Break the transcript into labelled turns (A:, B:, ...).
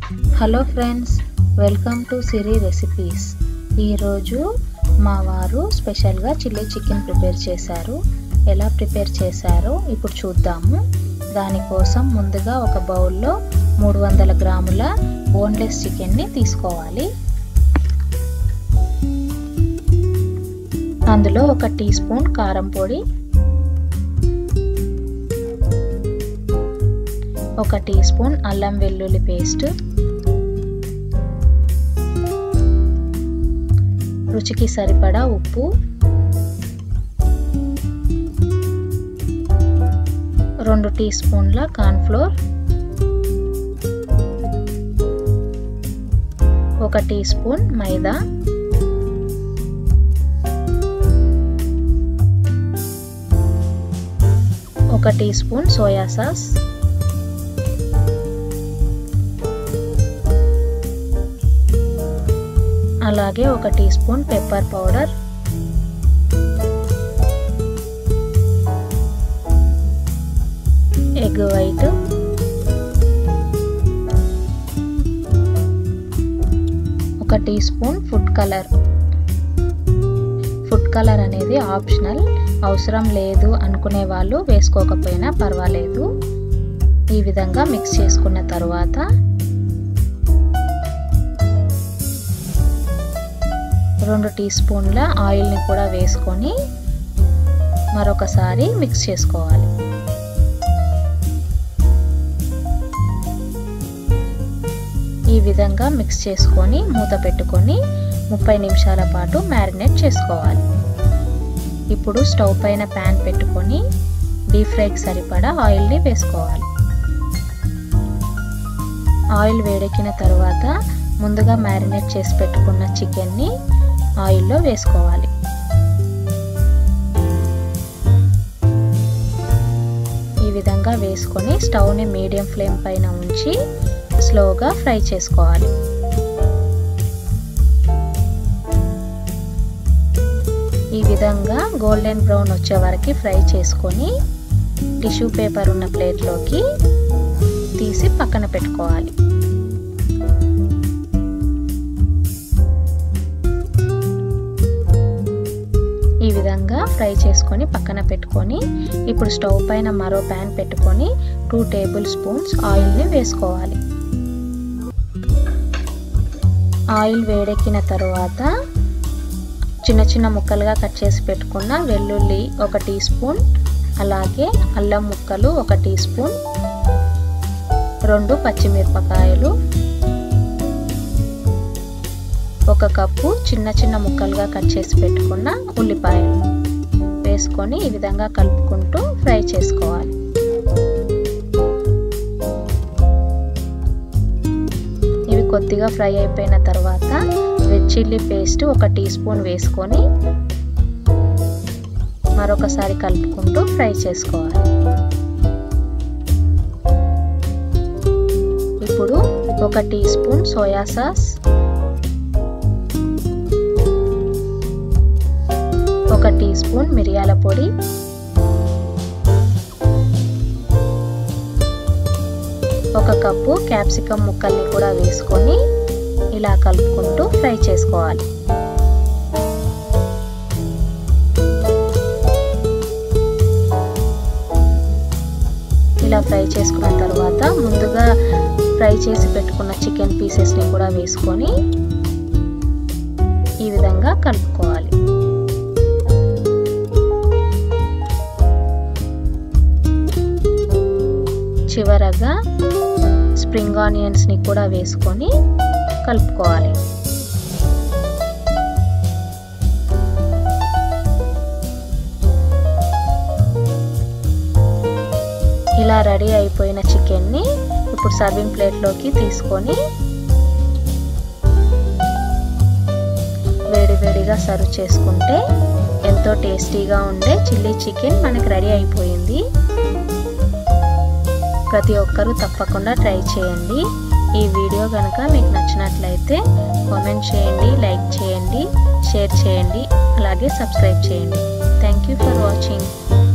A: hello friends welcome to Siri recipes ఈరోజు మా వారు స్పెషల్గా చిల్లీ చికెన్ ప్రిపేర్ చేశారు ఎలా ప్రిపేర్ చేశారో ఇప్పుడు చూద్దాము దానికోసం ముందుగా ఒక బౌల్లో మూడు వందల గ్రాముల బోన్లెస్ చికెన్ని తీసుకోవాలి అందులో ఒక టీ స్పూన్ కారం పొడి ఒక టీ స్పూన్ అల్లం వెల్లుల్లి పేస్ట్ రుచికి సరిపడా ఉప్పు రెండు టీ స్పూన్ల కార్న్ఫ్లోర్ ఒక టీ స్పూన్ మైదా ఒక టీ స్పూన్ సోయా సాస్ అలాగే ఒక teaspoon pepper powder egg white ఒక teaspoon food colour food colour అనేది ఆప్షనల్ అవసరం లేదు అనుకునే వాళ్ళు వేసుకోకపోయినా పర్వాలేదు ఈ విధంగా మిక్స్ చేసుకున్న తర్వాత రెండు టీ స్పూన్ల ఆయిల్ని కూడా వేసుకొని మరొకసారి మిక్స్ చేసుకోవాలి ఈ విధంగా మిక్స్ చేసుకొని మూత పెట్టుకొని ముప్పై నిమిషాల పాటు మ్యారినేట్ చేసుకోవాలి ఇప్పుడు స్టవ్ పైన ప్యాన్ పెట్టుకొని డీప్ ఫ్రైకి సరిపడా ఆయిల్ని వేసుకోవాలి ఆయిల్ వేడెక్కిన తర్వాత ముందుగా మ్యారినేట్ చేసి పెట్టుకున్న చికెన్ని ఆయిల్లో వేసుకోవాలి ఈ విధంగా వేసుకొని స్టవ్ని మీడియం ఫ్లేమ్ పైన ఉంచి స్లోగా ఫ్రై చేసుకోవాలి ఈ విధంగా గోల్డెన్ బ్రౌన్ వచ్చే వరకు ఫ్రై చేసుకొని టిష్యూ పేపర్ ఉన్న ప్లేట్లోకి తీసి పక్కన పెట్టుకోవాలి ఈ విధంగా ఫ్రై చేసుకొని పక్కన పెట్టుకొని ఇప్పుడు స్టవ్ పైన మరో ప్యాన్ పెట్టుకొని టూ టేబుల్ స్పూన్స్ ఆయిల్ని వేసుకోవాలి ఆయిల్ వేడెక్కిన తర్వాత చిన్న చిన్న ముక్కలుగా కట్ చేసి పెట్టుకున్న వెల్లుల్లి ఒక టీ స్పూన్ అలాగే అల్లం ముక్కలు ఒక టీ స్పూన్ రెండు పచ్చిమిరపకాయలు ఒక కప్పు చిన్న చిన్న ముక్కలుగా కట్ చేసి పెట్టుకున్న ఉల్లిపాయలు వేసుకొని ఈ విధంగా కలుపుకుంటూ ఫ్రై చేసుకోవాలి ఇవి కొద్దిగా ఫ్రై అయిపోయిన తర్వాత రెడ్ చిల్లీ పేస్ట్ ఒక టీ స్పూన్ వేసుకొని మరొకసారి కలుపుకుంటూ ఫ్రై చేసుకోవాలి ఇప్పుడు ఒక టీ స్పూన్ సోయా సాస్ ఒక టీ స్పూన్ మిరియాల పొడి ఒక కప్పు క్యాప్సికమ్ ముక్కల్ని కూడా వేసుకొని ఇలా కలుపుకుంటూ ఫ్రై చేసుకోవాలి ఇలా ఫ్రై చేసుకున్న తర్వాత ముందుగా ఫ్రై చేసి పెట్టుకున్న చికెన్ పీసెస్ని కూడా వేసుకొని ఈ విధంగా కలుపుకోవాలి చివరగా స్ప్రింగ్ ఆనియన్స్ని కూడా వేసుకొని కలుపుకోవాలి ఇలా రెడీ అయిపోయిన చికెన్ని ఇప్పుడు సర్వింగ్ ప్లేట్లోకి తీసుకొని వేడివేడిగా సర్వ్ చేసుకుంటే ఎంతో టేస్టీగా ఉండే చిల్లీ చికెన్ మనకి రెడీ అయిపోయింది ప్రతి ఒక్కరూ తప్పకుండా ట్రై చేయండి ఈ వీడియో కనుక మీకు నచ్చినట్లయితే కామెంట్ చేయండి లైక్ చేయండి షేర్ చేయండి అలాగే సబ్స్క్రైబ్ చేయండి థ్యాంక్ యూ ఫర్ వాచింగ్